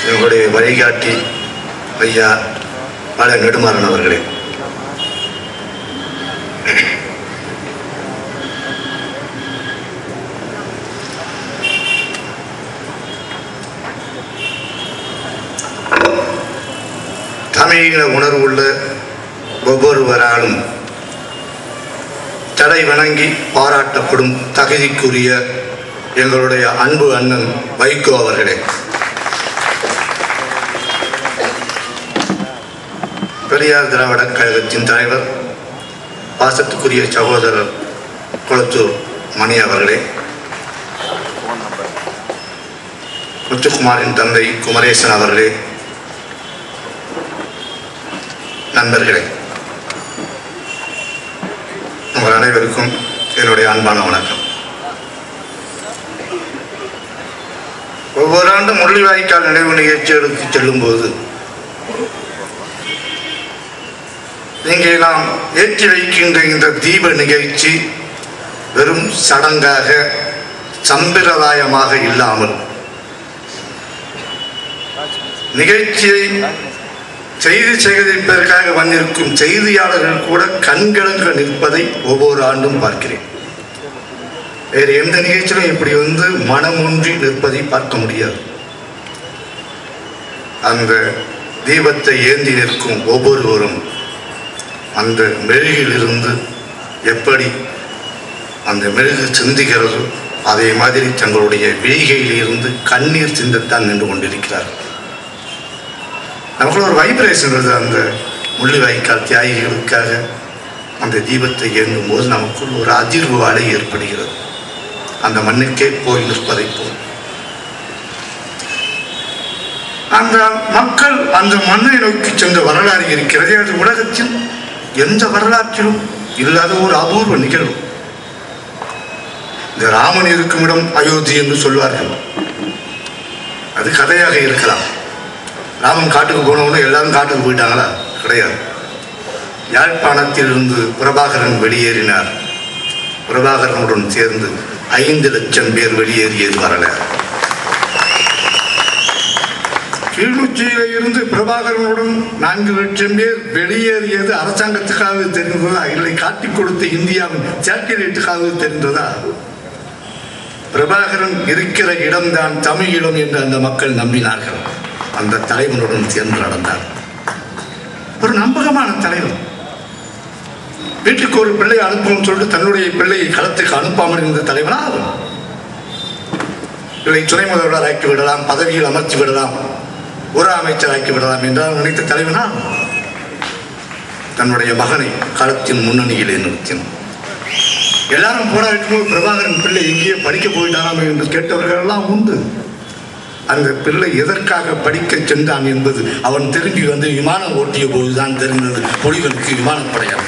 எங்களுடைய வழிகாட்டி ஐயா பல நெடுமாறன் அவர்களே தமிழீழ உணர்வுள்ள ஒவ்வொருவராலும் தடை வணங்கி பாராட்டப்படும் தகுதிக்குரிய எங்களுடைய அன்பு அண்ணன் வைகோ அவர்களே பெரியார் திராவிட கழகத்தின் தலைவர் பாசத்துக்குரிய சகோதரர் குளத்தூர் மணி அவர்களே முத்துக்குமாரின் தந்தை குமரேசன் அவர்களே நண்பர்களே உங்கள் அனைவருக்கும் என்னுடைய அன்பான வணக்கம் ஒவ்வொரு ஆண்டும் முள்ளிவாய்க்கால் நினைவு நிகழ்ச்சிகளுக்கு செல்லும்போது இங்கே நாம் ஏற்றி வைக்கின்ற இந்த தீப நிகழ்ச்சி வெறும் சடங்காக சம்பிரதாயமாக இல்லாமல் நிகழ்ச்சியை செய்தி சேகரிப்பதற்காக வந்திருக்கும் செய்தியாளர்கள் கூட கண்கலங்க நிற்பதை ஒவ்வொரு ஆண்டும் பார்க்கிறேன் வேறு எந்த நிகழ்ச்சியிலும் இப்படி வந்து மனமொன்றி நிற்பதை பார்க்க முடியாது அந்த தீபத்தை ஏந்தி நிற்கும் ஒவ்வொருவரும் அந்த மெழுகிலிருந்து எப்படி அந்த மெழுகு சிந்துகிறதோ அதே மாதிரி தங்களுடைய வீகையில் இருந்து கண்ணீர் சிந்தத்தான் நின்று கொண்டிருக்கிறார்கள் நமக்குள்ள ஒரு வைப்ரேஷன் வருது அந்த முள்ளிவாய்க்கால் தியாகிகளுக்காக அந்த தீபத்தை ஏந்தும் போது நமக்குள் ஒரு அதிர்வு அலை ஏற்படுகிறது அந்த மண்ணுக்கே போய் நிற்பதை போல் அந்த மக்கள் அந்த மண்ணை நோக்கி சென்ற வரலாறு இருக்கிறது அது உலகத்தில் எந்த வரலாற்றிலும் இல்லாத ஒரு அபூர்வ நிகழ்வு இந்த ராமன் இருக்கும் இடம் அயோத்தி என்று சொல்வார்கள் அது கதையாக இருக்கலாம் ராமன் காட்டுக்கு போனவொடனே எல்லாரும் காட்டுக்கு போயிட்டாங்களா கிடையாது யாழ்ப்பாணத்திலிருந்து பிரபாகரன் வெளியேறினார் பிரபாகரனுடன் சேர்ந்து ஐந்து லட்சம் பேர் வெளியேறியது வரலாறு கிளிநொச்சியில இருந்து பிரபாகரனுடன் நான்கு லட்சம் பேர் வெளியேறியது அரசாங்கத்துக்காக தெரிந்ததா இல்லை காட்டிக் கொடுத்த இந்தியாவின் சேட்டலைட்டுக்காக தெரிந்ததா பிரபாகரன் இருக்கிற இடம்தான் தமிழீழம் என்று அந்த மக்கள் நம்பினார்கள் அந்த தலைவனுடன் சேர்ந்து நடந்தார் ஒரு நம்பகமான தலைவர் வீட்டுக்கு ஒரு பிள்ளை அனுப்பும் சொல்லிட்டு தன்னுடைய பிள்ளையை களத்துக்கு அனுப்பாமல் இருந்த தலைவனா அவன் இல்லை துணை முதல்வர் ஆக்கி விடலாம் பதவியில் அமர்த்தி விடலாம் ஒரு அமைச்சர் ஆக்கி விடலாம் என்றால் நினைத்த தலைவனா தன்னுடைய மகனை களத்தின் முன்னணியிலே நிறுத்தினான் எல்லாரும் போட வைக்கும்போது பிரபாகரன் பிள்ளை எங்கேயோ படிக்க போயிட்டாராம் என்று கேட்டவர்கள் எல்லாம் உண்டு அந்த பிள்ளை எதற்காக படிக்க சென்றான் என்பது அவன் திரும்பி வந்து விமானம் ஓட்டிய போதுதான் தெரிந்தது புலிகளுக்கு விமானப்படையாக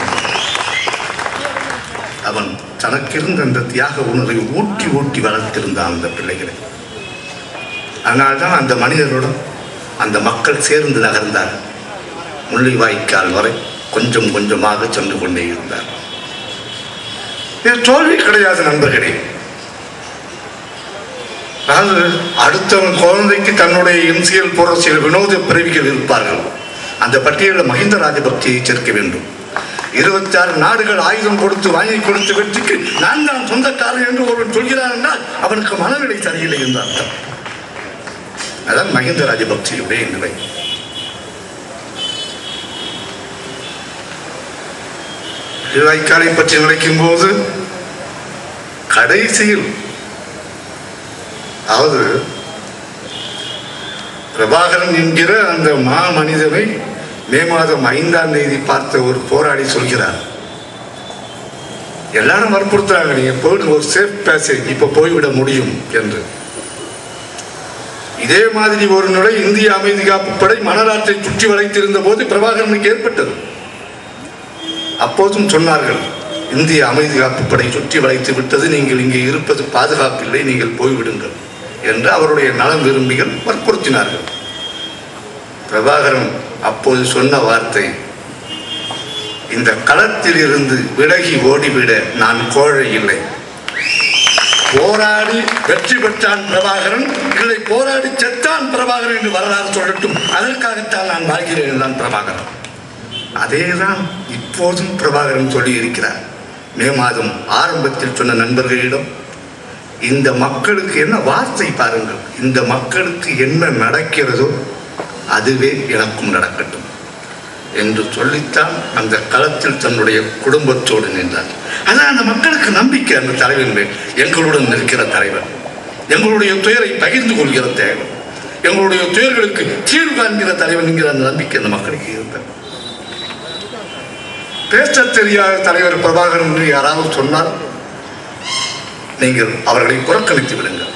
அவன் தனக்கிருந்த அந்த தியாக உணர்வை ஊட்டி ஊட்டி வளர்த்திருந்தான் அந்த பிள்ளைகளை அதனால்தான் அந்த மனிதருடன் அந்த மக்கள் சேர்ந்து நகர்ந்தார் முள்ளிவாய்க்கால் வரை கொஞ்சம் கொஞ்சமாக சென்று கொண்டே இருந்தார் இது தோல்வி கிடையாது நண்பர்களே அதாவது அடுத்தவன் குழந்தைக்கு தன்னுடைய இம்சியல் போற சில வினோத பிறவிகள் இருப்பார்கள் அந்த பட்டியலில் மஹிந்த ராஜபக்தியை சேர்க்க வேண்டும் இருபத்தி ஆறு நாடுகள் ஆயுதம் கொடுத்து வாங்கி கொடுத்து வெற்றிக்கு நான் தான் சொந்தக்காரன் என்று ஒருவன் சொல்கிறான் என்றால் அவனுக்கு மனநிலை சரியில்லை என்று அர்த்தம் அதான் மஹிந்த ராஜபக்தியுடைய நிலை வாய்க்காலை பற்றி நினைக்கும் போது கடைசியில் அதாவது பிரபாகரன் என்கிற அந்த மா மனிதனை மே மாதம் ஐந்தாம் தேதி பார்த்த ஒரு போராளி சொல்கிறார் எல்லாரும் வற்புறுத்துறாங்க நீங்க போயிட்டு ஒரு சேஃப் பேசேஜ் இப்ப போய்விட முடியும் என்று இதே மாதிரி ஒரு நிலை இந்திய அமைதி காப்பு படை மணலாற்றை சுற்றி வளைத்திருந்த போது பிரபாகரனுக்கு ஏற்பட்டது அப்போதும் சொன்னார்கள் இந்திய அமைதி காப்பு படை சுற்றி வளைத்து விட்டது நீங்கள் இங்கே இருப்பது பாதுகாப்பில்லை நீங்கள் போய்விடுங்கள் என்று அவருடைய நலம் விரும்பிகள் வற்புறுத்தினார்கள் பிரபாகரன் அப்போது சொன்ன வார்த்தை இந்த களத்தில் இருந்து விலகி ஓடிவிட நான் கோழை இல்லை போராடி வெற்றி பெற்றான் பிரபாகரன் இல்லை போராடி செத்தான் பிரபாகரன் என்று வரலாறு சொல்லட்டும் அதற்காகத்தான் நான் வாழ்கிறேன் என்றான் பிரபாகரன் அதேதான் இப்போதும் பிரபாகரன் சொல்லி இருக்கிறார் மே மாதம் ஆரம்பத்தில் சொன்ன நண்பர்களிடம் இந்த மக்களுக்கு என்ன வார்த்தை பாருங்கள் இந்த மக்களுக்கு என்ன நடக்கிறதோ அதுவே எனக்கும் நடக்கட்டும் என்று சொல்லித்தான் அந்த களத்தில் தன்னுடைய குடும்பத்தோடு நின்றார் அதான் அந்த மக்களுக்கு நம்பிக்கை அந்த தலைவன் மேல் எங்களுடன் நிற்கிற தலைவர் எங்களுடைய துயரை பகிர்ந்து கொள்கிற தலைவன் எங்களுடைய துயர்களுக்கு தீர்வு காண்கிற தலைவன் என்கிற அந்த நம்பிக்கை அந்த மக்களுக்கு இருந்தது பேசத் தெரியாத தலைவர் பிரபாகரன் என்று யாராவது சொன்னால் நீங்கள் அவர்களை புறக்கணித்து விடுங்கள்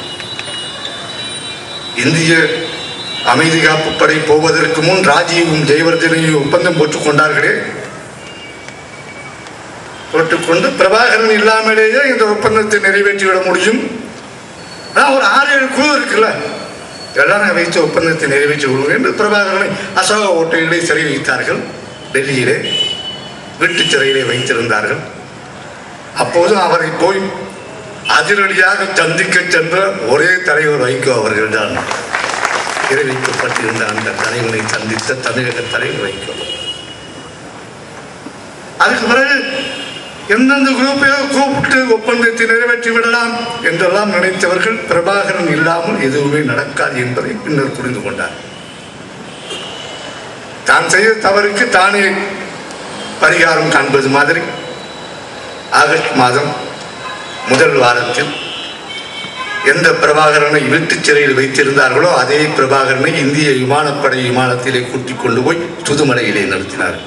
இந்திய அமைதி காப்பு படை போவதற்கு முன் ராஜீவும் ஜெயவர்தனையும் ஒப்பந்தம் போட்டுக் கொண்டார்களே போட்டுக்கொண்டு பிரபாகரன் இல்லாமலேயே இந்த ஒப்பந்தத்தை நிறைவேற்றிவிட முடியும் அதான் ஒரு ஆறு ஏழு குழு இருக்குல்ல எல்லாரும் வைத்து ஒப்பந்தத்தை நிறைவேற்றி விடுவோம் என்று பிரபாகரனை அசோக ஓட்டையிலே சிறை வைத்தார்கள் டெல்லியிலே வீட்டு சிறையிலே வைத்திருந்தார்கள் அப்போது அவரை போய் அதிரடியாக சந்திக்க சென்ற ஒரே தலைவர் வைகோ அவர்கள் தான் சிறை வைக்கப்பட்டிருந்த அந்த தலைவனை சந்தித்த தமிழக தலைவர் வைகோ அதுக்கு பிறகு எந்தெந்த குரூப்பையோ கூப்பிட்டு ஒப்பந்தத்தை நிறைவேற்றி விடலாம் என்றெல்லாம் நினைத்தவர்கள் பிரபாகரன் இல்லாமல் எதுவுமே நடக்காது என்பதை பின்னர் புரிந்து கொண்டார் தான் செய்த தவறுக்கு தானே பரிகாரம் காண்பது மாதிரி ஆகஸ்ட் மாதம் முதல் வாரத்தில் எந்த பிரபாகரனை வீட்டுச் சிறையில் வைத்திருந்தார்களோ அதே பிரபாகரனை இந்திய விமானப்படை விமானத்திலே கூட்டிக் கொண்டு போய் சுதுமலையிலே நிறுத்தினார்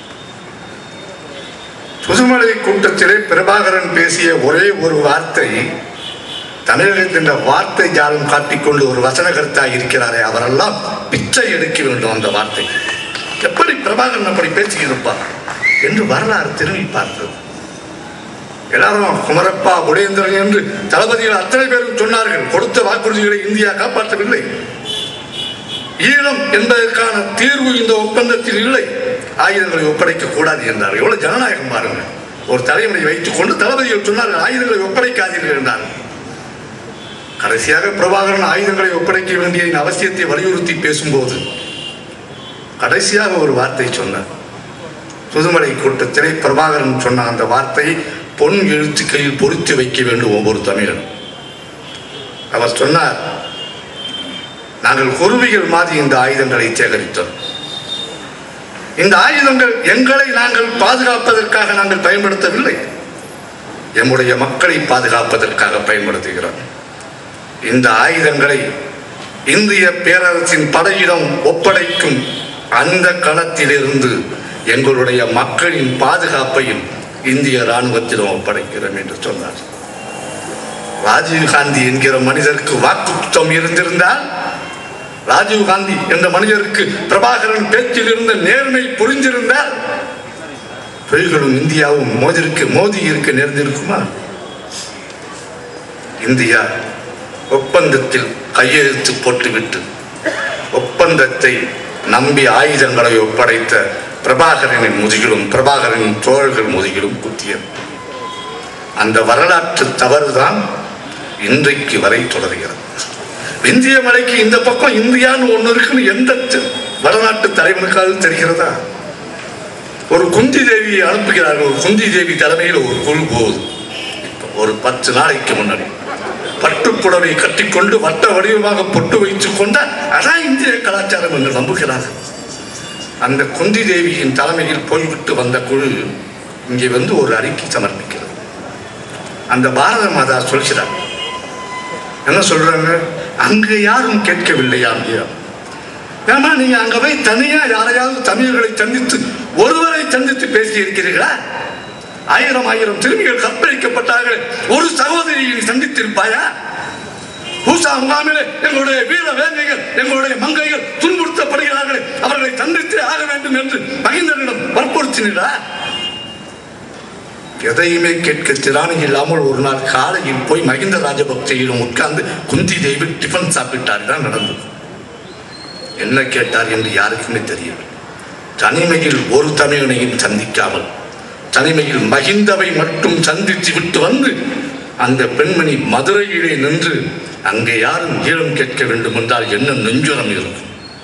சுதுமலை கூட்டத்திலே பிரபாகரன் பேசிய ஒரே ஒரு வார்த்தை தமிழகத்தின் வார்த்தை ஜாலம் காட்டிக்கொண்டு ஒரு வசனகர்த்தா இருக்கிறாரே அவரெல்லாம் பிச்சை எடுக்க வேண்டும் அந்த வார்த்தை எப்படி பிரபாகரன் அப்படி பேசியிருப்பார் என்று வரலாறு திரும்பி பார்த்தது எல்லாரும் குமரப்பா புடேந்திரன் என்று தளபதிகள் அத்தனை பேரும் சொன்னார்கள் கொடுத்த வாக்குறுதிகளை இந்தியா காப்பாற்றவில்லை ஈழம் என்பதற்கான தீர்வு இந்த ஒப்பந்தத்தில் இல்லை ஆயுதங்களை ஒப்படைக்க கூடாது என்றார் எவ்வளவு ஜனநாயகம் பாருங்க ஒரு தலைவனை வைத்துக் கொண்டு தளபதிகள் சொன்னார்கள் ஆயுதங்களை ஒப்படைக்காதீர்கள் என்றார் கடைசியாக பிரபாகரன் ஆயுதங்களை ஒப்படைக்க வேண்டியதின் அவசியத்தை வலியுறுத்தி பேசும்போது கடைசியாக ஒரு வார்த்தை சொன்னார் புதுமலை கூட்டத்திலே பிரபாகரன் சொன்ன அந்த வார்த்தையை பொன் எழுத்துக்களில் பொறித்து வைக்க வேண்டும் ஒவ்வொரு தமிழன் அவர் சொன்னார் நாங்கள் குருவிகள் மாதிரி இந்த ஆயுதங்களை சேகரித்தோம் இந்த ஆயுதங்கள் எங்களை நாங்கள் பாதுகாப்பதற்காக நாங்கள் பயன்படுத்தவில்லை எம்முடைய மக்களை பாதுகாப்பதற்காக பயன்படுத்துகிறோம் இந்த ஆயுதங்களை இந்திய பேரரசின் படையிடம் ஒப்படைக்கும் அந்த களத்திலிருந்து எங்களுடைய மக்களின் பாதுகாப்பையும் இந்திய இராணுவத்திடம் ஒப்படைக்கிறோம் என்று சொன்னார் ராஜீவ் காந்தி என்கிற மனிதருக்கு வாக்குத்தம் இருந்திருந்தால் ராஜீவ் காந்தி என்ற மனிதருக்கு பிரபாகரன் பேச்சில் இருந்த நேர்மை புரிஞ்சிருந்தால் பொய்களும் இந்தியாவும் மோதிருக்கு மோதி இருக்க நேர்ந்திருக்குமா இந்தியா ஒப்பந்தத்தில் கையெழுத்து போட்டுவிட்டு ஒப்பந்தத்தை நம்பி ஆயுதங்களை ஒப்படைத்த பிரபாகரனின் முதுகிலும் பிரபாகரனின் தோள்கள் முதுகிலும் குத்தியது அந்த வரலாற்று தவறுதான் இன்றைக்கு வரை தொடர்கிறது இந்திய மலைக்கு இந்த பக்கம் இந்தியான்னு ஒண்ணு இருக்குன்னு எந்த த- வடநாட்டு தலைவனுக்காவது தெரிகிறதா ஒரு குந்தி தேவியை அனுப்புகிறார்கள் ஒரு குந்தி தேவி தலைமையில் ஒரு குழு போகுது இப்ப ஒரு பத்து நாளைக்கு முன்னாடி பட்டுப்புடவை கட்டிக்கொண்டு வட்ட வடிவமாக பொட்டு வைத்துக் கொண்ட அதான் இந்திய கலாச்சாரம் என்று நம்புகிறார்கள் அந்த குந்தி தேவியின் தலைமையில் போய்விட்டு வந்த குழு இங்கே வந்து ஒரு அறிக்கை சமர்ப்பிக்கிறது அந்த பாரத மாதா சொல்கிறார் என்ன சொல்றாங்க அங்க யாரும் கேட்கவில்லையா ஐயா ஏமா நீங்க அங்க போய் தனியா யாரையாவது தமிழர்களை சந்தித்து ஒருவரை சந்தித்து பேசி இருக்கிறீர்களா ஆயிரம் ஆயிரம் சிறுமிகள் கற்பழிக்கப்பட்டார்கள் ஒரு சகோதரியை சந்தித்திருப்பாயா பூசா முகாமிலே எங்களுடைய வீர வேங்கைகள் எங்களுடைய மங்கைகள் துன்புறுத்தப்படுகிறார்கள் அவர்களை சந்தித்து ஆக வேண்டும் என்று மகிந்தனிடம் வற்புறுத்தினீரா எதையுமே கேட்க திராணி இல்லாமல் ஒரு நாள் காலையில் போய் மகிந்த ராஜபக்சேயிடம் உட்கார்ந்து குந்தி தேவி டிஃபன் சாப்பிட்டார் தான் நடந்தது என்ன கேட்டார் என்று யாருக்குமே தெரியவில்லை தனிமையில் ஒரு தமிழனையும் சந்திக்காமல் தனிமையில் மகிந்தவை மட்டும் சந்தித்து விட்டு வந்து அந்த பெண்மணி மதுரையிலே நின்று அங்கே யாரும் ஈழம் கேட்க வேண்டும் என்றால் என்ன நெஞ்சுரம் இருக்கும்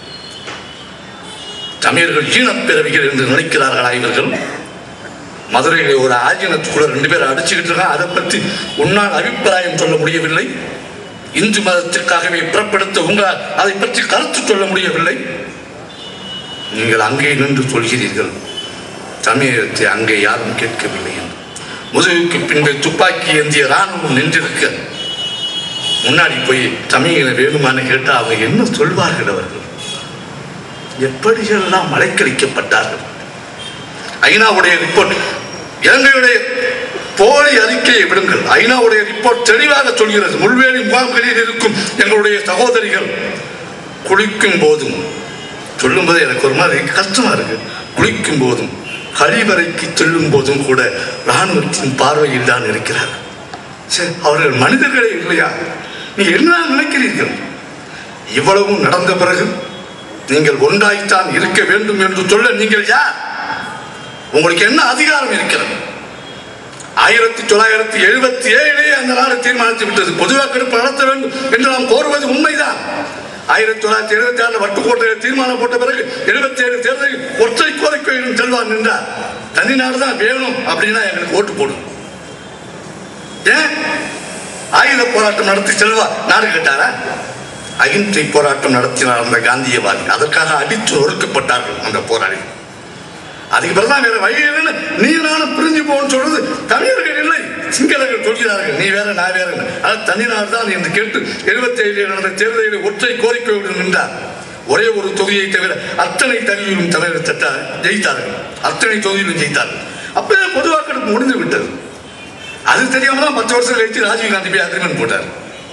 தமிழர்கள் ஈனப்பிறவிகள் என்று நினைக்கிறார்களா இவர்கள் மதுரையிலே ஒரு ஆஜினத்துக்குள்ள ரெண்டு பேரும் அடிச்சுக்கிட்டு இருக்கான் அதை பற்றி உன்னால் அபிப்பிராயம் சொல்ல முடியவில்லை இந்து மதத்திற்காகவே புறப்படுத்த உங்களால் அதை பற்றி கருத்து சொல்ல முடியவில்லை நீங்கள் அங்கே நின்று சொல்கிறீர்கள் தமிழகத்தை அங்கே யாரும் கேட்கவில்லை என்று முதுகுக்கு பின்பு துப்பாக்கி ஏந்திய ராணுவம் நின்றிருக்க முன்னாடி போய் தமிழை வேணுமான்னு கேட்டால் அவங்க என்ன சொல்வார்கள் அவர்கள் எப்படியெல்லாம் அலைக்கழிக்கப்பட்டார்கள் ஐநாவுடைய ரிப்போர்ட் இலங்கையுடைய போலி அறிக்கையை விடுங்கள் ஐநாவுடைய ரிப்போர்ட் தெளிவாக சொல்கிறது முள்வேலி முகாம்களில் இருக்கும் எங்களுடைய சகோதரிகள் குளிக்கும் போதும் சொல்லும்போது எனக்கு ஒரு மாதிரி கஷ்டமா இருக்கு குளிக்கும் போதும் கழிவறைக்கு செல்லும் போதும் கூட இராணுவத்தின் பார்வையில் தான் இருக்கிறார்கள் சரி அவர்கள் மனிதர்களே இல்லையா நீங்க என்ன நினைக்கிறீர்கள் இவ்வளவும் நடந்த பிறகு நீங்கள் ஒன்றாய்த்தான் இருக்க வேண்டும் என்று சொல்ல நீங்கள் யார் உங்களுக்கு என்ன அதிகாரம் இருக்கிறது ஆயிரத்தி தொள்ளாயிரத்தி எழுபத்தி ஏழிலே அந்த நாடு தீர்மானித்து விட்டது பொது வாக்கெடுப்பு நடத்த வேண்டும் என்று நாம் கோருவது உண்மைதான் ஆயிரத்தி தொள்ளாயிரத்தி எழுபத்தி ஆறு வட்டுக்கோட்டையில் தீர்மானம் போட்ட பிறகு எழுபத்தி ஏழு தேர்தலில் ஒற்றை கோரிக்கையிலும் செல்வார் நின்றார் தனி நாடு தான் வேணும் அப்படின்னா எங்களுக்கு ஓட்டு போடும் ஏன் ஆயுத போராட்டம் நடத்தி செல்வா நாடு கேட்டாரா அகிம்சை போராட்டம் நடத்தினார் அந்த காந்தியவாதி அதற்காக அடித்து ஒடுக்கப்பட்டார்கள் அந்த போராளி அதுக்கு பிறகுதான் வேற வழி இல்லைன்னு நீ நானும் பிரிஞ்சு போன்னு சொல்றது தமிழர்கள் இல்லை சிங்களர்கள் சொல்கிறார்கள் நீ வேற நான் வேற ஆனால் தனிநாடு தான் என்று கேட்டு எழுபத்தி ஏழில் நடந்த தேர்தலில் ஒற்றை கோரிக்கையுடன் நின்றார் ஒரே ஒரு தொகுதியை தவிர அத்தனை தகுதியிலும் தமிழர் சட்ட ஜெயித்தார்கள் அத்தனை தொகுதியிலும் ஜெயித்தார்கள் அப்பவே பொது வாக்கெடுப்பு முடிந்து விட்டது அது தெரியாம தான் பத்து வருஷம் கழிச்சு ராஜீவ்காந்தி போய் அக்ரிமெண்ட் போட்டார்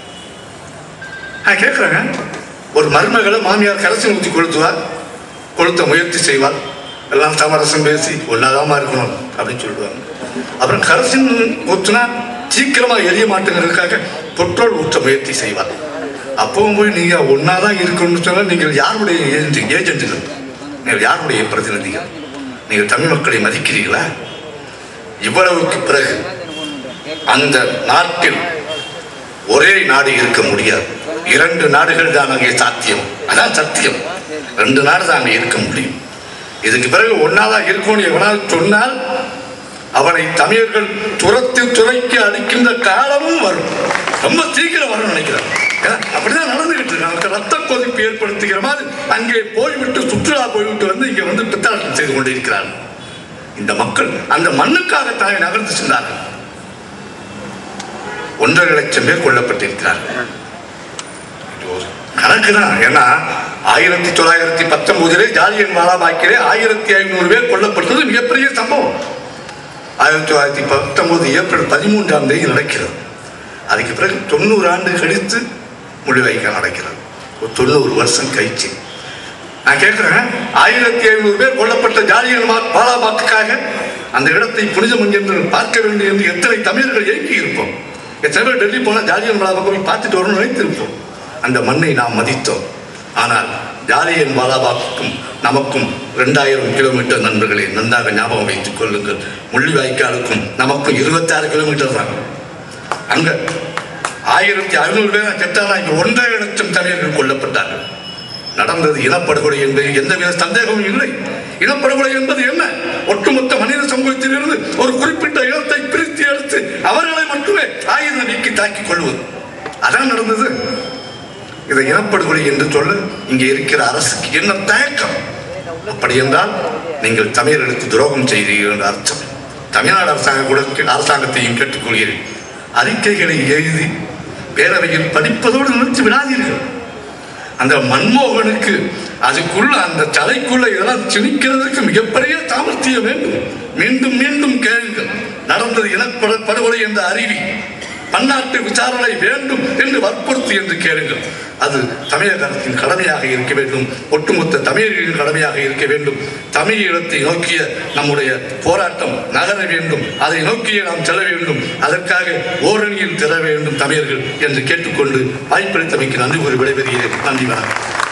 நான் கேட்குறேங்க ஒரு மருமகளை மாமியார் கரைச்சி ஊற்றி கொளுத்துவார் கொளுத்த முயற்சி செய்வார் எல்லாம் சமரசம் பேசி ஒன்னாதாமா இருக்கணும் அப்படின்னு சொல்லிடுவாங்க அப்புறம் கரைசின் ஊற்றுனா சீக்கிரமா எரிய மாட்டேங்கிறதுக்காக பெட்ரோல் ஊற்ற முயற்சி செய்வார் அப்பவும் போய் நீங்க ஒன்னாதான் இருக்கணும்னு சொன்னா நீங்கள் யாருடைய ஏஜென்ட் ஏஜென்ட்டுகள் நீங்கள் யாருடைய பிரதிநிதிகள் நீங்கள் தமிழ் மக்களை மதிக்கிறீர்களா இவ்வளவுக்கு பிறகு அந்த நாட்டில் ஒரே நாடு இருக்க முடியாது இரண்டு நாடுகள் தான் அங்கே சாத்தியம் அதான் சத்தியம் ரெண்டு நாடு தான் அங்கே இருக்க முடியும் இதுக்கு பிறகு ஒன்னாதான் இருக்கும்னு எவனாவது சொன்னால் அவனை தமிழர்கள் துரத்து துறைக்கு அடிக்கின்ற காலமும் வரும் ரொம்ப சீக்கிரம் வரும்னு நினைக்கிறேன் ஏன்னா, அப்படிதான் நடந்துகிட்டு இருக்கு நமக்கு ரத்த கொதிப்பு ஏற்படுத்துகிற மாதிரி அங்கே போய்விட்டு சுற்றுலா போய்விட்டு வந்து இங்க வந்து பித்தாட்டம் செய்து கொண்டிருக்கிறார்கள் இந்த மக்கள் அந்த மண்ணுக்காகத்தானே நகர்ந்து சென்றார்கள் ஒன்றரை லட்சம் பேர் கொல்லப்பட்டிருக்கிறார்கள் இது ஒரு கணக்கு தான் ஏன்னா ஆயிரத்தி தொள்ளாயிரத்தி பத்தொன்பதிலே ஜாலியன் வாலாபாக்கிலே ஆயிரத்தி ஐநூறு பேர் கொல்லப்பட்டது மிகப்பெரிய சம்பவம் ஆயிரத்தி தொள்ளாயிரத்தி பத்தொன்பது ஏப்ரல் பதிமூன்றாம் தேதி நடக்கிறது அதுக்கு பிறகு தொண்ணூறு ஆண்டு கழித்து முடிவைக்க நடக்கிறது ஒரு தொண்ணூறு வருஷம் கழிச்சு நான் கேட்கிறேன் ஆயிரத்தி ஐநூறு பேர் கொல்லப்பட்ட ஜாலியன் வாலாபாக்குக்காக அந்த இடத்தை புனிதம் என்று பார்க்க வேண்டும் என்று எத்தனை தமிழர்கள் ஏங்கி இருப்போம் எத்தனை பேர் டெல்லி போனால் ஜாலியன் வாலாபாக்கை போய் பார்த்துட்டு வரணும்னு நினைத்திருப்போம் அந்த மண்ணை நாம் மதித்தோம் ஆனால் ஜாலியன் வாலாபாக்கும் நமக்கும் ரெண்டாயிரம் கிலோமீட்டர் நண்பர்களே நன்றாக ஞாபகம் வைத்துக் கொள்ளுங்கள் முள்ளிவாய்க்காலுக்கும் நமக்கும் இருபத்தாறு கிலோமீட்டர் தான் அங்க ஆயிரத்தி ஐநூறு பேர் செத்தாலும் இங்க ஒன்றரை லட்சம் தமிழர்கள் கொல்லப்பட்டார்கள் நடந்தது இனப்படுகொலை என்பது எந்தவித சந்தேகமும் இல்லை இனப்படுகொலை என்பது என்ன ஒட்டுமொத்த மனித சமூகத்திலிருந்து ஒரு குறிப்பிட்ட இனத்தை பிரித்து எடுத்து அவர்களை மட்டுமே ஆயுத நீக்கி தாக்கிக் கொள்வது அதான் நடந்தது இதை இனப்படுகொலை என்று சொல்ல இங்கே இருக்கிற அரசுக்கு என்ன தயக்கம் அப்படி என்றால் நீங்கள் தமிழர்களுக்கு துரோகம் செய்தீர்கள் என்ற அர்த்தம் தமிழ்நாடு அரசாங்கம் கூட அரசாங்கத்தையும் கேட்டுக்கொள்கிறேன் அறிக்கைகளை எழுதி பேரவையில் படிப்பதோடு நிறுத்தி விடாதீர்கள் அந்த மன்மோகனுக்கு அதுக்குள்ள அந்த தலைக்குள்ள இதெல்லாம் திணிக்கிறதுக்கு மிகப்பெரிய சாமர்த்தியம் வேண்டும் மீண்டும் மீண்டும் கேளுங்கள் நடந்தது இனப்பட படுகொலை என்ற அறிவி பன்னாட்டு விசாரணை வேண்டும் என்று வற்புறுத்தி என்று கேளுங்கள் அது தமிழக அரசின் கடமையாக இருக்க வேண்டும் ஒட்டுமொத்த தமிழர்களின் கடமையாக இருக்க வேண்டும் தமிழ் இடத்தை நோக்கிய நம்முடைய போராட்டம் நகர வேண்டும் அதை நோக்கிய நாம் செல்ல வேண்டும் அதற்காக ஓரணியில் திற வேண்டும் தமிழர்கள் என்று கேட்டுக்கொண்டு வாய்ப்பளித்தமைக்கு நன்றி கூறி விடைபெறுகிறேன் நன்றி வணக்கம்